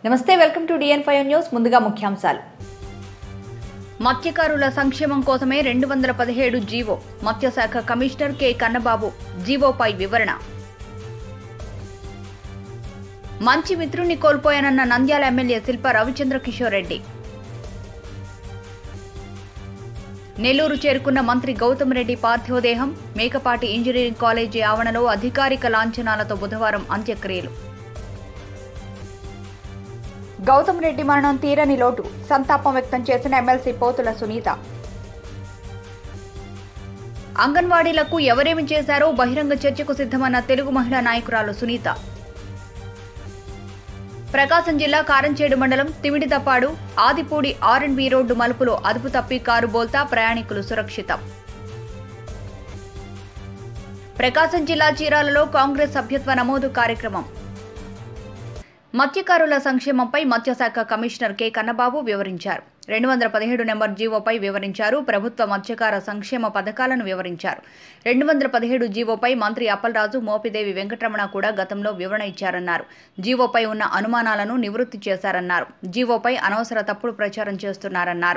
నమస్తే welcome to DN five news ముందుగా ముఖ్యాంశాలు మత్స్యకారుల సంక్షేమం కోసమే రెండు వందల పదిహేడు జీవో మత్స్యశాఖ కమిషనర్ కె కన్నబాబు జీవోపై వివరణ మంచి మిత్రుణ్ణి కోల్పోయానన్న నంద్యాల ఎమ్మెల్యే శిల్ప రవిచంద్ర కిషోర్ రెడ్డి నెల్లూరు చేరుకున్న మంత్రి గౌతమ్ రెడ్డి పార్థివదేహం మేకపాటి ఇంజనీరింగ్ కాలేజీ ఆవరణలో అధికారిక లాంఛనాలతో బుధవారం అంత్యక్రియలు గౌతమ్ రెడ్డి మరణం తీరని లోటు సంతాపం వ్యక్తం చేసిన ఎమ్మెల్సీ పోతుల సునీత అంగన్వాడీలకు ఎవరేమి చేశారో బహిరంగ చర్చకు సిద్ధమన్న తెలుగు మహిళా నాయకురాలు సునీత ప్రకాశం జిల్లా కారంచేడు మండలం Timiditapadu Adipudi R and B road మలుపులో అదుపు తప్పి కారు బోల్తా ప్రయాణికులు సురక్షితం ప్రకాశం జిల్లా చీరాలలో కాంగ్రెస్ సభ్యత్వ నమోదు కార్యక్రమం మత్స్యకారుల సంక్షేమంపై మత్స్యశాఖ కమిషనర్ కె కన్నబాబు వివరించారు రెండు వందల పదిహేడు నెంబర్ జీవోపై వివరించారు ప్రభుత్వ మత్స్యకార సంక్షేమ పథకాలను వివరించారు రెండు వందల పదిహేడు జీవోపై మంత్రి అప్పలరాజు మోపిదేవి వెంకటరమణ కూడా గతంలో వివరణ ఇచ్చారన్నారు జీవోపై ఉన్న అనుమానాలను నివృత్తి చేశారన్నారు జీవోపై అనవసర తప్పుడు ప్రచారం చేస్తున్నారన్నారు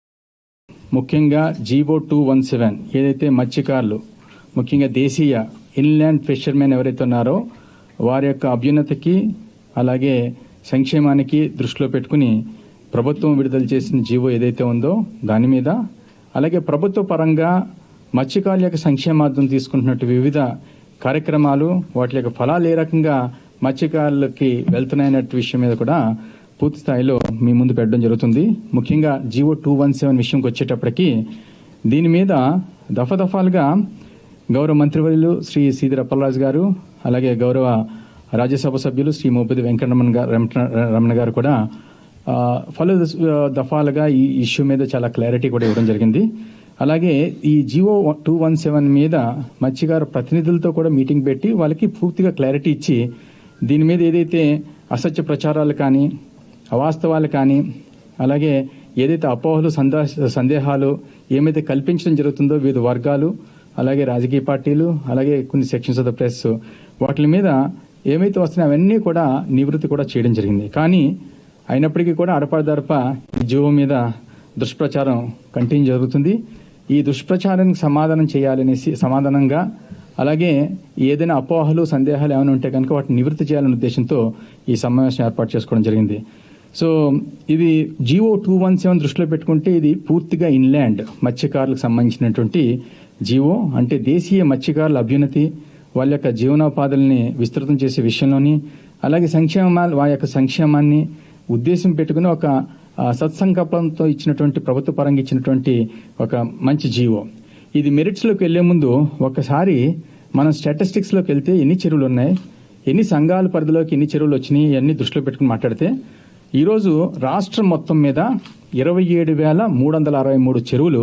ముఖ్యంగా జీవో టూ వన్ సెవెన్ ఏదైతే మత్స్యకారులు ముఖ్యంగా దేశీయ ఇన్లాండ్ ఫిషర్మెన్ ఎవరైతే ఉన్నారో వారి యొక్క అభ్యున్నతికి అలాగే సంక్షేమానికి దృష్టిలో పెట్టుకుని ప్రభుత్వం విడుదల చేసిన జీవో ఏదైతే ఉందో దాని మీద అలాగే ప్రభుత్వ పరంగా మత్స్యకారుల యొక్క సంక్షేమార్థం తీసుకుంటున్నట్టు వివిధ కార్యక్రమాలు వాటి యొక్క ఫలాలు ఏ రకంగా మత్స్యకారులకి వెళ్తున్నాయన్నట్టు విషయం మీద కూడా పూర్తి స్థాయిలో మీ ముందు పెట్టడం జరుగుతుంది ముఖ్యంగా జీవో టూ వన్ సెవెన్ విషయంకి వచ్చేటప్పటికి దీని మీద దఫాదఫాలుగా గౌరవ మంత్రివర్యులు శ్రీ సీదిర అప్పలరాజు గారు అలాగే గౌరవ రాజ్యసభ సభ్యులు శ్రీ మోపిది వెంకటరమణ గారు రమణ గారు కూడా ఆ, పలు దఫాలుగా ఈ ఇష్యూ మీద చాలా క్లారిటీ కూడా ఇవ్వడం జరిగింది అలాగే ఈ జియో టూ వన్ సెవెన్ మీద మత్స్యకార ప్రతినిధులతో కూడా మీటింగ్ పెట్టి వాళ్ళకి పూర్తిగా క్లారిటీ ఇచ్చి దీని మీద ఏదైతే అసత్య ప్రచారాలు కానీ అవాస్తవాలు కానీ అలాగే ఏదైతే అపోహలు సందా- సందేహాలు ఏమైతే కల్పించడం జరుగుతుందో వివిధ వర్గాలు అలాగే రాజకీయ పార్టీలు అలాగే కొన్ని సెక్షన్స్ ఆఫ్ ద ప్రెస్ వాటి మీద ఏమైతే వస్తున్నాయో అవన్నీ కూడా నివృత్తి కూడా చేయడం జరిగింది కానీ అయినప్పటికీ కూడా అడపాదడప ఈ జీవో మీద దుష్ప్రచారం కంటిన్యూ జరుగుతుంది ఈ దుష్ప్రచారానికి సమాధానం చేయాలనేసి సమాధానంగా అలాగే ఏదైనా అపోహలు సందేహాలు ఏమైనా ఉంటే కనుక వాటిని నివృత్తి చేయాలనే ఉద్దేశంతో ఈ సమావేశం ఏర్పాటు చేసుకోవడం జరిగింది సో ఇది జియో టూ వన్ సెవెన్ దృష్టిలో పెట్టుకుంటే ఇది పూర్తిగా ఇన్లాండ్ మత్స్యకారులకు సంబంధించినటువంటి జీవో అంటే దేశీయ మత్స్యకారుల అభ్యున్నతి వాళ్ళ యొక్క జీవనోపాధుల్ని విస్తృతం చేసే విషయంలోని అలాగే సంక్షేమ వారి యొక్క సంక్షేమాన్ని ఉద్దేశం పెట్టుకుని ఒక ఆ, సత్సంకల్పంతో ఇచ్చినటువంటి ప్రభుత్వ పరంగా ఇచ్చినటువంటి ఒక మంచి జీవో ఇది మెరిట్స్ లోకి వెళ్లే ముందు ఒకసారి మనం స్టాటిస్టిక్స్ లోకి వెళ్తే ఎన్ని చెరువులు ఉన్నాయి ఎన్ని సంఘాల పరిధిలోకి ఎన్ని చెరువులు వచ్చినాయి ఇవన్నీ దృష్టిలో పెట్టుకుని మాట్లాడితే ఈరోజు రాష్ట్రం మొత్తం మీద ఇరవై ఏడు వేల మూడు వందల అరవై మూడు చెరువులు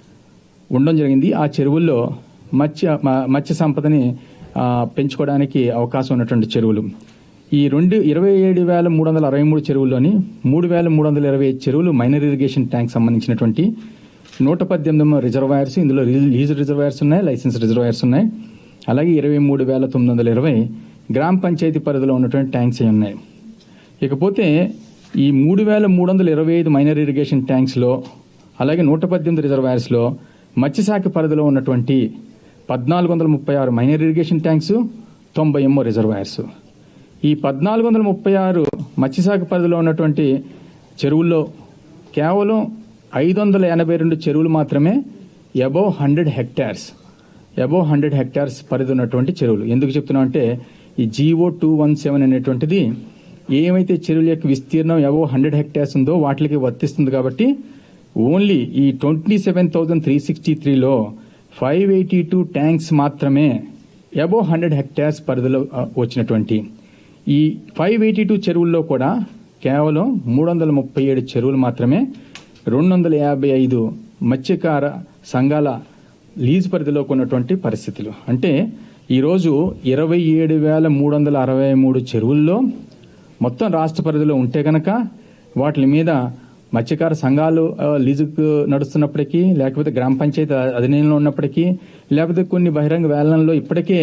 ఉండడం జరిగింది ఆ చెరువుల్లో మత్స్య మ- మత్స్య సంపదని ఆ, పెంచుకోవడానికి అవకాశం ఉన్నటువంటి చెరువులు ఈ రెండు ఇరవై ఏడు వేల మూడు వందల అరవై మూడు చెరువుల్లోని మూడు వేల మూడు వందల ఇరవై ఐదు చెరువులు మైనర్ ఇరిగేషన్ ట్యాంక్ సంబంధించినటువంటి నూట పద్దెనిమిది రిజర్వాయర్స్ ఇందులో లీజ్ రిజర్వాయర్స్ ఉన్నాయి లైసెన్స్ రిజర్వాయర్స్ ఉన్నాయి అలాగే ఇరవై మూడు వేల తొమ్మిది వందల ఇరవై గ్రామ పంచాయతీ పరిధిలో ఉన్నటువంటి ట్యాంక్స్ అయి ఉన్నాయి ఇకపోతే ఈ మూడు వేల మూడు వందల ఇరవై ఐదు మైనర్ ఇరిగేషన్ ట్యాంక్స్లో అలాగే నూట పద్దెనిమిది రిజర్వాయర్స్లో మత్స్యశాఖ పరిధిలో ఉన్నటువంటి పద్నాలుగు వందల ముప్పై ఆరు మైనర్ ఇరిగేషన్ ట్యాంక్స్ తొంభై ఎమ్మో రిజర్వాయర్స్ ఈ పద్నాలుగు వందల ముప్పై ఆరు మత్స్యశాఖ పరిధిలో ఉన్నటువంటి చెరువుల్లో కేవలం ఐదు వందల ఎనభై రెండు చెరువులు మాత్రమే above hundred hectares above hundred hectares పరిధి ఉన్నటువంటి చెరువులు ఎందుకు చెప్తున్నాం అంటే ఈ జీవో టూ వన్ సెవెన్ అనేటువంటిది ఏమైతే చెరువుల యొక్క విస్తీర్ణం అబౌవ్ హండ్రెడ్ హెక్టార్స్ ఉందో వాటికి వర్తిస్తుంది కాబట్టి ఓన్లీ ఈ twenty seven thousand three sixty త్రీలో ఫైవ్ ఎయిటీ టూ ట్యాంక్స్ మాత్రమే అబౌవ్ హండ్రెడ్ హెక్టార్స్ పరిధిలో ఆ, వచ్చినటువంటి ఈ ఫైవ్ ఎయిటీ టూ చెరువుల్లో కూడా కేవలం మూడు వందల ముప్పై ఏడు చెరువులు మాత్రమే రెండు వందల యాభై ఐదు మత్స్యకార సంఘాల లీజ్ పరిధిలోకి ఉన్నటువంటి పరిస్థితులు అంటే ఈరోజు ఇరవై ఏడు వేల మూడు వందల అరవై మూడు చెరువుల్లో మొత్తం రాష్ట్ర పరిధిలో ఉంటే కనుక వాటి మీద మత్స్యకార సంఘాలు ఆ, లీజుకు నడుస్తున్నప్పటికీ లేకపోతే గ్రామ పంచాయతీ అధీనంలో ఉన్నప్పటికీ లేకపోతే కొన్ని బహిరంగ వేలంలో ఇప్పటికే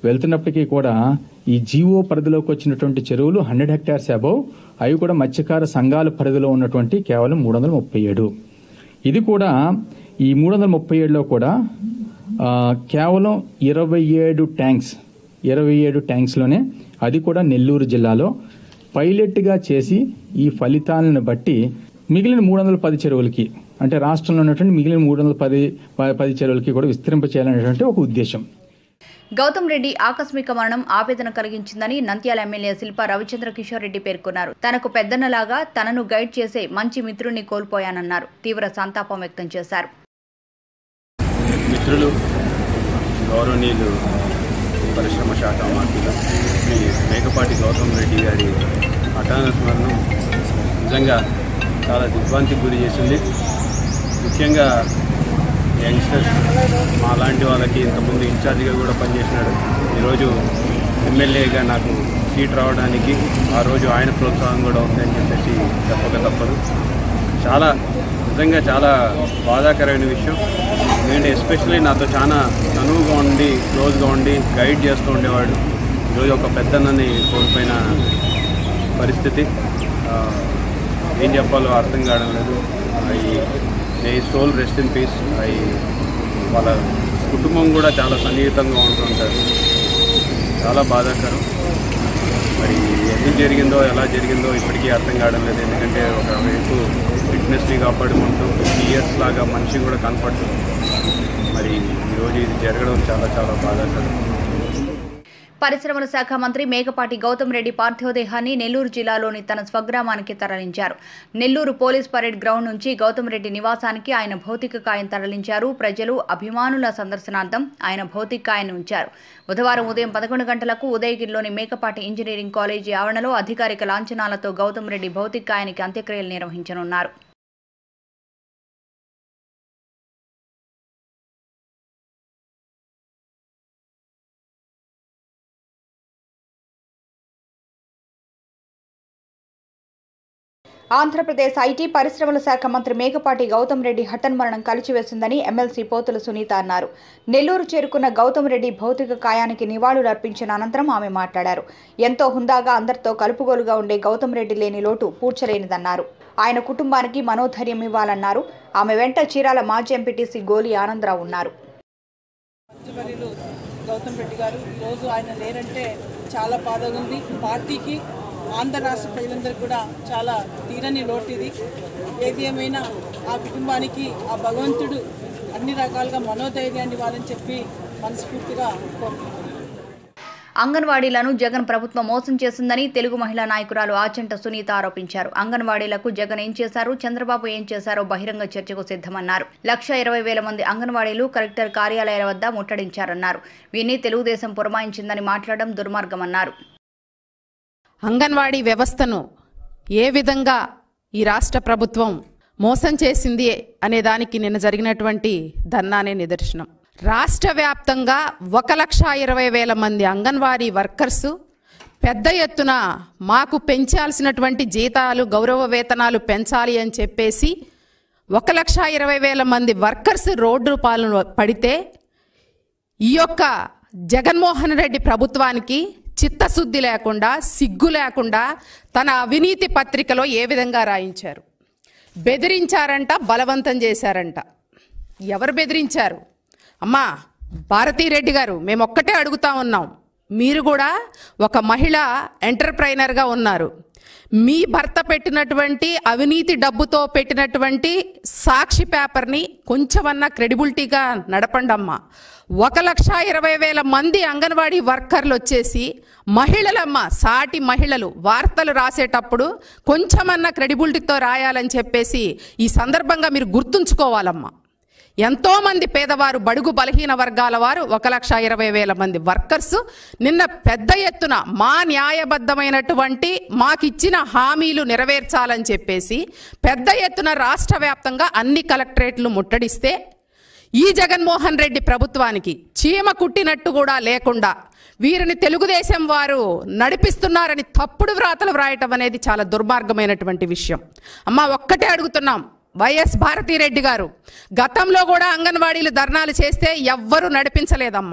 వెళ్తున్నప్పటికీ కూడా ఈ జీవో పరిధిలోకి వచ్చినటువంటి చెరువులు హండ్రెడ్ హెక్టార్స్ అబౌవ్ అవి కూడా మత్స్యకార సంఘాల పరిధిలో ఉన్నటువంటి కేవలం మూడు వందల ముప్పై ఏడు ఇది కూడా ఈ మూడు వందల ముప్పై ఏడులో కూడా ఆ, కేవలం ఇరవై ఏడు ట్యాంక్స్ ఇరవై ఏడు ట్యాంక్స్లోనే అది కూడా నెల్లూరు జిల్లాలో పైలట్గా చేసి ఈ ఫలితాలను బట్టి మిగిలిన మూడు వందల పది చెరువులకి అంటే రాష్ట్రంలో ఉన్నటువంటి మిగిలిన మూడు వందల పది ప- పది చెరువులకి కూడా విస్తరింపచేయాలనేటువంటి ఒక ఉద్దేశం గౌతమ్ రెడ్డి ఆకస్మిక మరణం ఆవేదన కలిగించిందని నంద్యాల ఎమ్మెల్యే శిల్పా రవిచంద్ర కిషోర్ రెడ్డి పేర్కొన్నారు తనకు పెద్దన్నలాగా తనను గైడ్ చేసే మంచి మిత్రుడిని కోల్పోయానన్నారు తీవ్ర సంతాపం వ్యక్తం చేశారు మిత్రులు గౌరవనీయులు పరిశ్రమ శాఖ మంత్రులు శ్రీ మేకపాటి గౌతమ్ రెడ్డి గారి హఠాన స్మరణం నిజంగా చాలా దిగ్భ్రాంతికి గురి చేసింది ముఖ్యంగా యంగ్స్టర్స్ మా లాంటి వాళ్ళకి ఇంతకుముందు ఇన్ఛార్జిగా కూడా పనిచేసినాడు ఈరోజు ఎమ్మెల్యేగా నాకు సీట్ రావడానికి ఆ రోజు ఆయన ప్రోత్సాహం కూడా ఉందని చెప్పేసి చెప్పక తప్పదు చాలా నిజంగా చాలా బాధాకరమైన విషయం ఎందుకంటే ఎస్పెషల్లీ నాతో చాలా చనువుగా ఉండి క్లోజ్గా ఉండి గైడ్ చేస్తూ ఉండేవాడు ఈరోజు ఒక పెద్దన్నని కోల్పోయిన పరిస్థితి ఆ, ఏం చెప్పాలో అర్థం కావడం లేదు అవి నే సోల్ రెస్ట్ ఇన్ పీస్ అవి వాళ్ళ కుటుంబం కూడా చాలా సన్నిహితంగా ఉంటుంటారు చాలా బాధాకరం మరి ఎందుకు జరిగిందో ఎలా జరిగిందో ఇప్పటికీ అర్థం కావడం లేదు ఎందుకంటే ఒక వైపు ఫిట్నెస్ని కాపాడుకుంటూ ఫిఫ్టీ ఇయర్స్ లాగా మనిషి కూడా కనపడుతూ మరి ఈరోజు ఇది జరగడం చాలా చాలా బాధాకరం పరిశ్రమల శాఖ మంత్రి మేకపాటి గౌతమ్ రెడ్డి పార్థివదేహాన్ని నెల్లూరు జిల్లాలోని తన స్వగ్రామానికి తరలించారు నెల్లూరు పోలీస్ పరేడ్ గ్రౌండ్ నుంచి గౌతమ్ రెడ్డి నివాసానికి ఆయన భౌతిక కాయం తరలించారు ప్రజలు అభిమానుల సందర్శనార్థం ఆయన భౌతిక కాయాన్ని ఉంచారు బుధవారం ఉదయం పదకొండు గంటలకు ఉదయగిరిలోని మేకపాటి ఇంజనీరింగ్ కాలేజీ ఆవరణలో అధికారిక లాంఛనాలతో గౌతమ్ రెడ్డి భౌతిక కాయానికి అంత్యక్రియలు నిర్వహించనున్నారు ఆంధ్రప్రదేశ్ ఐటీ పరిశ్రమల శాఖ మంత్రి మేకపాటి గౌతమ్ రెడ్డి హఠన్మరణం కలిచివేసిందని ఎమ్మెల్సీ పోతుల సునీత అన్నారు నెల్లూరు చేరుకున్న గౌతమ్ రెడ్డి భౌతిక కాయానికి నివాళులు అర్పించిన అనంతరం ఆమె మాట్లాడారు ఎంతో హుందాగా అందరితో కలుపుగోలుగా ఉండే గౌతమ్ రెడ్డి లేని లోటు పూడ్చలేనిదన్నారు ఆయన కుటుంబానికి మనోధైర్యం ఇవ్వాలన్నారు ఆమె వెంట చీరాల మాజీ ఎంపీటీసీ గోలి ఆనందరావు ఉన్నారు మంత్రివర్యులు గౌతమ్ రెడ్డి గారు ఈరోజు ఆయన లేరంటే చాలా బాధగా ఉంది పార్టీకి ఆంధ్ర రాష్ట్ర ప్రజలందరికీ కూడా చాలా తీరని లోటు ఇది ఏది ఏమైనా ఆ కుటుంబానికి ఆ భగవంతుడు అన్ని రకాలుగా మనోధైర్యాన్ని ఇవ్వాలని చెప్పి మనస్ఫూర్తిగా కోరుకుంటున్నాను అంగన్వాడీలను జగన్ ప్రభుత్వం మోసం చేసిందని తెలుగు మహిళా నాయకురాలు ఆచంట సునీత ఆరోపించారు అంగన్వాడీలకు జగన్ ఏం చేశారు చంద్రబాబు ఏం చేశారో బహిరంగ చర్చకు సిద్ధమన్నారు లక్ష ఇరవై వేల మంది అంగన్వాడీలు కలెక్టర్ కార్యాలయాల వద్ద ముట్టడించారన్నారు వీరిని తెలుగుదేశం పురమాయించిందని మాట్లాడడం దుర్మార్గమన్నారు అంగన్వాడీ వ్యవస్థను ఏ విధంగా ఈ రాష్ట్ర ప్రభుత్వం మోసం చేసింది అనే దానికి నిన్న జరిగినటువంటి ధర్నానే నిదర్శనం రాష్ట్ర వ్యాప్తంగా ఒక లక్ష ఇరవై వేల మంది అంగన్వాడీ వర్కర్సు పెద్ద ఎత్తున మాకు పెంచాల్సినటువంటి జీతాలు గౌరవ వేతనాలు పెంచాలి అని చెప్పేసి ఒక లక్ష ఇరవై వేల మంది వర్కర్స్ రోడ్డు పాలన పడితే ఈ యొక్క జగన్మోహన్ రెడ్డి ప్రభుత్వానికి చిత్తశుద్ధి లేకుండా సిగ్గు లేకుండా తన అవినీతి పత్రికలో ఏ విధంగా రాయించారు బెదిరించారంట బలవంతం చేశారంట ఎవరు బెదిరించారు అమ్మా భారతీరెడ్డి గారు మేము ఒక్కటే అడుగుతా ఉన్నాం మీరు కూడా ఒక మహిళ ఎంటర్ప్రైనర్గా ఉన్నారు మీ భర్త పెట్టినటువంటి అవినీతి డబ్బుతో పెట్టినటువంటి సాక్షి పేపర్ని కొంచెమన్నా క్రెడిబిలిటీగా నడపండి అమ్మా ఒక లక్ష ఇరవై వేల మంది అంగన్వాడీ వర్కర్లు వచ్చేసి మహిళలమ్మ సాటి మహిళలు వార్తలు రాసేటప్పుడు కొంచెమన్నా క్రెడిబిలిటీతో రాయాలని చెప్పేసి ఈ సందర్భంగా మీరు గుర్తుంచుకోవాలమ్మా ఎంతో మంది పేదవారు బడుగు బలహీన వర్గాల వారు ఒక లక్ష ఇరవై వేల మంది వర్కర్స్ నిన్న పెద్ద ఎత్తున మా న్యాయబద్ధమైనటువంటి మాకిచ్చిన హామీలు నెరవేర్చాలని చెప్పేసి పెద్ద ఎత్తున రాష్ట్ర వ్యాప్తంగా అన్ని కలెక్టరేట్లు ముట్టడిస్తే ఈ జగన్మోహన్ రెడ్డి ప్రభుత్వానికి చీమ కుట్టినట్టు కూడా లేకుండా వీరిని తెలుగుదేశం వారు నడిపిస్తున్నారని తప్పుడు వ్రాతలు వ్రాయటం అనేది చాలా దుర్మార్గమైనటువంటి విషయం అమ్మ ఒక్కటే అడుగుతున్నాం వైఎస్ భారతిరెడ్డి గారు గతంలో కూడా అంగన్వాడీలు ధర్నాలు చేస్తే ఎవ్వరూ నడిపించలేదమ్మా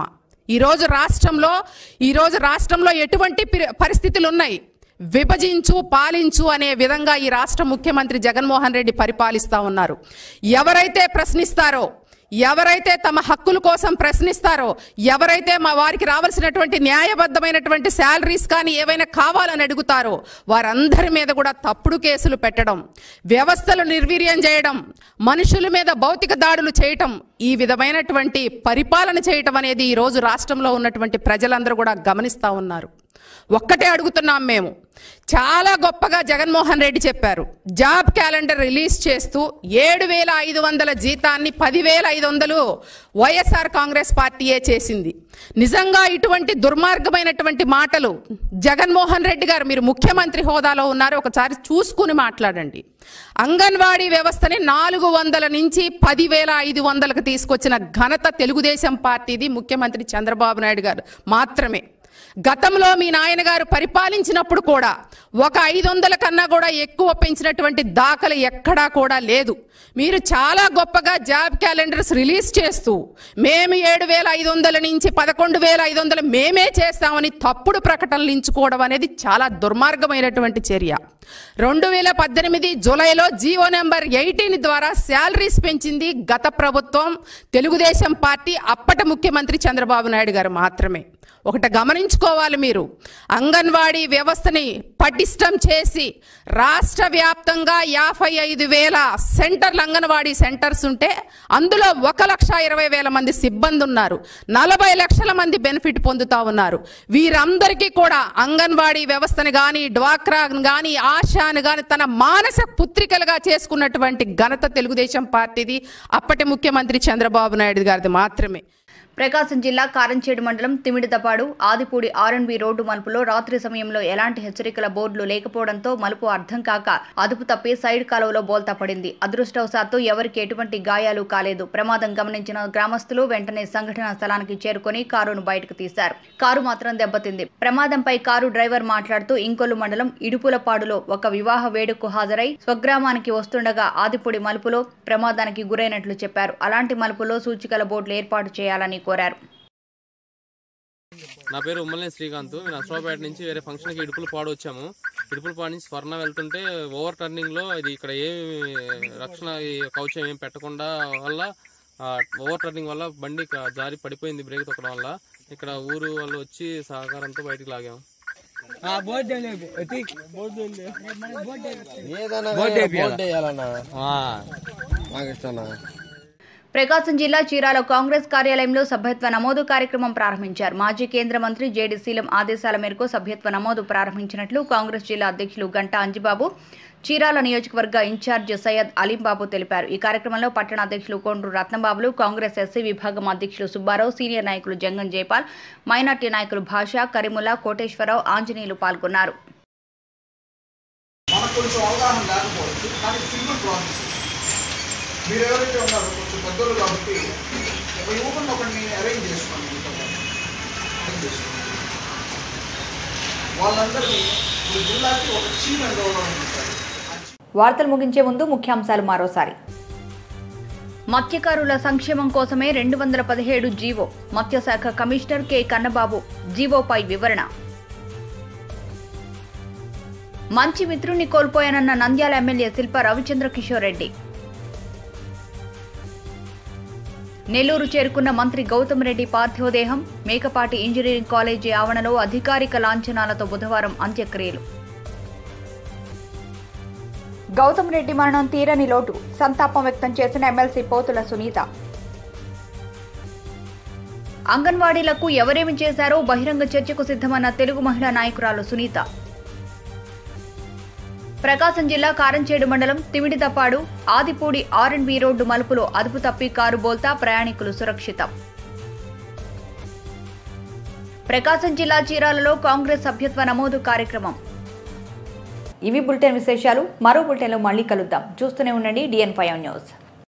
ఈరోజు రాష్ట్రంలో ఈరోజు రాష్ట్రంలో ఎటువంటి పిరి- పరిస్థితులు ఉన్నాయి విభజించు పాలించు అనే విధంగా ఈ రాష్ట్ర ముఖ్యమంత్రి జగన్మోహన్ రెడ్డి పరిపాలిస్తా ఉన్నారు ఎవరైతే ప్రశ్నిస్తారో ఎవరైతే తమ హక్కుల కోసం ప్రశ్నిస్తారో ఎవరైతే మా వారికి రావాల్సినటువంటి న్యాయబద్ధమైనటువంటి శాలరీస్ కానీ ఏవైనా కావాలని అడుగుతారో వారందరి మీద కూడా తప్పుడు కేసులు పెట్టడం వ్యవస్థలు నిర్వీర్యం చేయడం మనుషుల మీద భౌతిక దాడులు చేయటం ఈ విధమైనటువంటి పరిపాలన చేయటం అనేది ఈ రోజు రాష్ట్రంలో ఉన్నటువంటి ప్రజలందరూ కూడా గమనిస్తా ఉన్నారు ఒక్కటే అడుగుతున్నాం మేము చాలా గొప్పగా జగన్మోహన్ రెడ్డి చెప్పారు జాబ్ క్యాలెండర్ రిలీజ్ చేస్తూ ఏడు వేల ఐదు వందల జీతాన్ని పదివేల ఐదు వందలు వైఎస్ఆర్ కాంగ్రెస్ పార్టీయే చేసింది నిజంగా ఇటువంటి దుర్మార్గమైనటువంటి మాటలు జగన్మోహన్ రెడ్డి గారు మీరు ముఖ్యమంత్రి హోదాలో ఉన్నారు ఒకసారి చూసుకుని మాట్లాడండి అంగన్వాడీ వ్యవస్థని నాలుగు వందల నుంచి పదివేల ఐదు వందలకు తీసుకొచ్చిన ఘనత తెలుగుదేశం పార్టీది ముఖ్యమంత్రి చంద్రబాబు నాయుడు గారు మాత్రమే గతంలో మీ నాయనగారు పరిపాలించినప్పుడు కూడా ఒక ఐదు వందల కన్నా కూడా ఎక్కువ పెంచినటువంటి దాఖలు ఎక్కడా కూడా లేదు మీరు చాలా గొప్పగా జాబ్ క్యాలెండర్స్ రిలీజ్ చేస్తూ మేము ఏడు వేల ఐదు వందల నుంచి పదకొండు వేల ఐదు వందలు మేమే చేస్తామని తప్పుడు ప్రకటనలు ఇంచుకోవడం అనేది చాలా దుర్మార్గమైనటువంటి చర్య రెండు వేల పద్దెనిమిది జూలైలో జీవో నెంబర్ ఎయిటీన్ ద్వారా శాలరీస్ పెంచింది గత ప్రభుత్వం తెలుగుదేశం పార్టీ అప్పటి ముఖ్యమంత్రి చంద్రబాబు నాయుడు గారు మాత్రమే ఒకటి గమనించుకోవాలి మీరు అంగన్వాడీ వ్యవస్థని పటిష్టం చేసి రాష్ట్ర వ్యాప్తంగా యాభై ఐదు వేల సెంటర్లు అంగన్వాడీ సెంటర్స్ ఉంటే అందులో ఒక లక్ష ఇరవై వేల మంది సిబ్బంది ఉన్నారు నలభై లక్షల మంది బెనిఫిట్ పొందుతా ఉన్నారు వీరందరికీ కూడా అంగన్వాడీ వ్యవస్థను కానీ డ్వాక్రాను కానీ ఆశాను కానీ తన మానస పుత్రికలుగా చేసుకున్నటువంటి ఘనత తెలుగుదేశం పార్టీది అప్పటి ముఖ్యమంత్రి చంద్రబాబు నాయుడు గారిది మాత్రమే ప్రకాశం జిల్లా కారంచేడు మండలం తిమిడితపాడు ఆదిపూడి ఆర్ఎన్బి రోడ్డు మలుపులో రాత్రి సమయంలో ఎలాంటి హెచ్చరికల బోర్డులు లేకపోవడంతో మలుపు అర్థం కాక అదుపు తప్పి సైడ్ కాలువలో బోల్తా పడింది అదృష్టవశాత్తు ఎవరికి ఎటువంటి గాయాలు కాలేదు ప్రమాదం గమనించిన గ్రామస్తులు వెంటనే సంఘటనా స్థలానికి చేరుకొని కారును బయటకు తీశారు కారు మాత్రం దెబ్బతింది ప్రమాదంపై కారు డ్రైవర్ మాట్లాడుతూ ఇంకొల్లు మండలం ఇడుపులపాడులో ఒక వివాహ వేడుకకు హాజరై స్వగ్రామానికి వస్తుండగా ఆదిపూడి మలుపులో ప్రమాదానికి గురైనట్లు చెప్పారు అలాంటి మలుపులో సూచికల బోర్డులు ఏర్పాటు చేయాలని కోరారు నా పేరు ఉమ్మలేని శ్రీకాంత్ నేను అశ్వాపేట నుంచి వేరే ఫంక్షన్కి ఇడుపులు పాడు వచ్చాము ఇడుపుల పాడు నుంచి స్వర్ణ వెళ్తుంటే ఓవర్ టర్నింగ్లో ఇది ఇక్కడ ఏమి రక్షణ ఈ కవచం ఏం పెట్టకుండా వల్ల ఆ, ఓవర్ టర్నింగ్ వల్ల బండి క- జారి పడిపోయింది బ్రేక్ తొక్కడం వల్ల ఇక్కడ ఊరు వాళ్ళు వచ్చి సహకారంతో బయటికి లాగాము ప్రకాశం జిల్లా చీరాల కాంగ్రెస్ కార్యాలయంలో సభ్యత్వ నమోదు కార్యక్రమం ప్రారంభించారు మాజీ కేంద్ర మంత్రి జేడి శీలం ఆదేశాల మేరకు సభ్యత్వ నమోదు ప్రారంభించినట్లు కాంగ్రెస్ జిల్లా అధ్యక్షులు గంటా అంజిబాబు చీరాల నియోజకవర్గ ఇన్ఛార్జ్ సయ్యద్ అలీంబాబు తెలిపారు ఈ కార్యక్రమంలో పట్టణ అధ్యక్షులు కొండ్రు రత్నబాబులు కాంగ్రెస్ ఎస్సీ విభాగం అధ్యక్షులు సుబ్బారావు సీనియర్ నాయకులు జంగం జైపాల్ మైనార్టీ నాయకులు భాష కరిముల్లా కోటేశ్వరరావు ఆంజనేయులు పాల్గొన్నారు మనకు కొంచెం అవగాహన లేకపోవచ్చు కానీ సింపుల్ ప్రాసెస్ మీరు ఎవరైతే ఉన్నారో కొంచెం పెద్దలు కాబట్టి ఒక యువకుని ఒకరిని అరేంజ్ చేసుకోండి మీతో పాటు. అరేంజ్ చేసుకోండి వాళ్ళందరినీ ఇప్పుడు జిల్లాకి ఒక చీమ్ అని గౌరవం ఇస్తారు వార్తలు ముగించే ముందు ముఖ్యాంశాలు మరోసారి మత్స్యకారుల సంక్షేమం కోసమే రెండు వందల పదిహేడు జీవో మత్స్యశాఖ కమిషనర్ కె కన్నబాబు జీవోపై వివరణ మంచి మిత్రుణ్ణి కోల్పోయానన్న నంద్యాల ఎమ్మెల్యే శిల్ప రవిచంద్ర కిషోర్ రెడ్డి నెల్లూరు చేరుకున్న మంత్రి గౌతమ్ రెడ్డి పార్థివదేహం మేకపాటి ఇంజనీరింగ్ కాలేజీ ఆవరణలో అధికారిక లాంఛనాలతో బుధవారం అంత్యక్రియలు గౌతమ్ రెడ్డి మరణం తీరని లోటు సంతాపం వ్యక్తం చేసిన ఎమ్మెల్సీ పోతుల సునీత అంగన్వాడీలకు ఎవరేమి చేశారో బహిరంగ చర్చకు సిద్ధమన్న తెలుగు మహిళా నాయకురాలు సునీత ప్రకాశం జిల్లా కారంచేడు మండలం Timiditapadu Adipudi R and B road మలుపులో అదుపు తప్పి కారు బోల్తా ప్రయాణికులు సురక్షితం ప్రకాశం జిల్లా చీరాలలో కాంగ్రెస్ సభ్యత్వ నమోదు కార్యక్రమం ఇవి బులెటిన్ విశేషాలు మరో బులెటిన్లో మళ్ళీ కలుద్దాం చూస్తూనే ఉండండి డిఎన్ ఫైవ్ న్యూస్